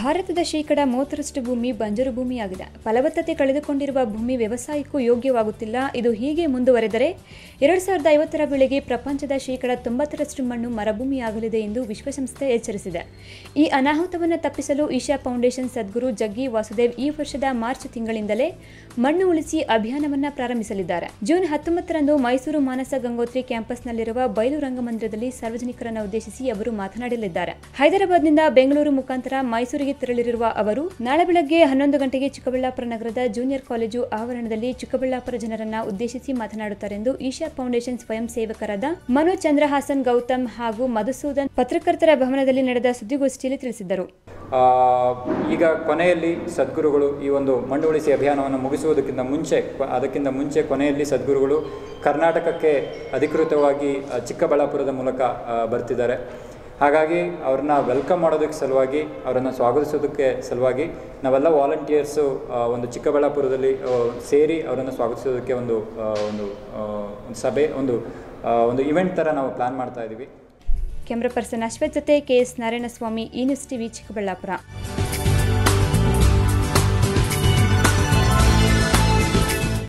ಭಾರತದ ಶೇಕಡ ಮೂವತ್ತರಷ್ಟು ಭೂಮಿ ಬಂಜರು ಭೂಮಿಯಾಗಿದೆ ಫಲವತ್ತತೆ ಕಳೆದುಕೊಂಡಿರುವ ಭೂಮಿ ವ್ಯವಸಾಯಕ್ಕೂ ಯೋಗ್ಯವಾಗುತ್ತಿಲ್ಲ ಇದು ಹೀಗೆ ಮುಂದುವರೆದರೆ ಎರಡು ಸಾವಿರದ ಐವತ್ತರ ವೇಳೆಗೆ ಪ್ರಪಂಚದ ಶೇಕಡ ತೊಂಬತ್ತರಷ್ಟು ಮಣ್ಣು ಮರುಭೂಮಿಯಾಗಲಿದೆ ಎಂದು ವಿಶ್ವಸಂಸ್ಥೆ ಎಚ್ಚರಿಸಿದೆ ಈ ಅನಾಹುತವನ್ನು ತಪ್ಪಿಸಲು ಈಶಾ ಫೌಂಡೇಶನ್ ಸದ್ಗುರು ಜಗ್ಗಿ ವಾಸುದೇವ್ ಈ ವರ್ಷದ ಮಾರ್ಚ್ ತಿಂಗಳಿಂದಲೇ ಮಣ್ಣು ಉಳಿಸಿ ಅಭಿಯಾನವನ್ನು ಪ್ರಾರಂಭಿಸಲಿದ್ದಾರೆ ಜೂನ್ ಹತ್ತೊಂಬತ್ತರಂದು ಮೈಸೂರು ಮಾನಸ ಗಂಗೋತ್ರಿ ಕ್ಯಾಂಪಸ್ನಲ್ಲಿರುವ ಬಯಲು ರಂಗಮಂದಿರದಲ್ಲಿ ಸಾರ್ವಜನಿಕರನ್ನು ಉದ್ದೇಶಿಸಿ ಅವರು ಮಾತನಾಡಲಿದ್ದಾರೆ ಹೈದರಾಬಾದ್ನಿಂದ ಬೆಂಗಳೂರು ಮುಖಾಂತರ ಮೈಸೂರಿಗೆ ತೆರಳಿರುವ ಅವರು ನಾಳೆ ಬೆಳಗ್ಗೆ ಹನ್ನೊಂದು ಗಂಟೆಗೆ ಚಿಕ್ಕಬಳ್ಳಾಪುರ ನಗರದ ಜೂನಿಯರ್ ಕಾಲೇಜು ಆವರಣದಲ್ಲಿ ಚಿಕ್ಕಬಳ್ಳಾಪುರ ಜನರನ್ನ ಉದ್ದೇಶಿಸಿ ಮಾತನಾಡುತ್ತಾರೆಂದು ಈಶಾ ಫೌಂಡೇಶನ್ ಸ್ವಯಂ ಸೇವಕರಾದ ಮನೋಜ್ ಚಂದ್ರಹಾಸನ್ ಗೌತಮ್ ಹಾಗೂ ಮಧುಸೂದನ್ ಪತ್ರಕರ್ತರ ಭವನದಲ್ಲಿ ನಡೆದ ಸುದ್ದಿಗೋಷ್ಠಿಯಲ್ಲಿ ತಿಳಿಸಿದ್ದರು ಆ, ಈಗ ಕೊನೆಯಲ್ಲಿ ಸದ್ಗುರುಗಳು ಈ ಒಂದು ಮಣ್ಣು ಉಳಿಸಿ ಅಭಿಯಾನವನ್ನು ಮುಗಿಸುವುದಕ್ಕಿಂತ ಮುಂಚೆ ಕೊ- ಅದಕ್ಕಿಂತ ಮುಂಚೆ ಕೊನೆಯಲ್ಲಿ ಸದ್ಗುರುಗಳು ಕರ್ನಾಟಕಕ್ಕೆ ಅಧಿಕೃತವಾಗಿ ಆ, ಚಿಕ್ಕಬಳ್ಳಾಪುರದ ಮೂಲಕ ಆ, ಬರ್ತಿದ್ದಾರೆ ಹಾಗಾಗಿ ಅವ್ರನ್ನ ವೆಲ್ಕಮ್ ಮಾಡೋದಕ್ಕೆ ಸಲುವಾಗಿ ಅವರನ್ನು ಸ್ವಾಗತಿಸೋದಕ್ಕೆ ಸಲುವಾಗಿ ನಾವೆಲ್ಲ ವಾಲಂಟಿಯರ್ಸು ಒಂದು ಚಿಕ್ಕಬಳ್ಳಾಪುರದಲ್ಲಿ ಆ, ಸೇರಿ ಅವರನ್ನು ಸ್ವಾಗತಿಸೋದಕ್ಕೆ ಒಂದು ಆ, ಒಂದು ಆ, ಒಂದು ಸಭೆ ಒಂದು ಆ, ಒಂದು ಇವೆಂಟ್ ಥರ ನಾವು ಪ್ಲ್ಯಾನ್ ಮಾಡ್ತಾ ಇದ್ದೀವಿ ಕ್ಯಾಮ್ರಾ ಪರ್ಸನ್ ಅಶ್ವಥ್ ಜೊತೆ ಕೆಎಸ್ ನಾರಾಯಣಸ್ವಾಮಿ ಈ ನ್ಯೂಸ್ ಟಿವಿ ಚಿಕ್ಕಬಳ್ಳಾಪುರ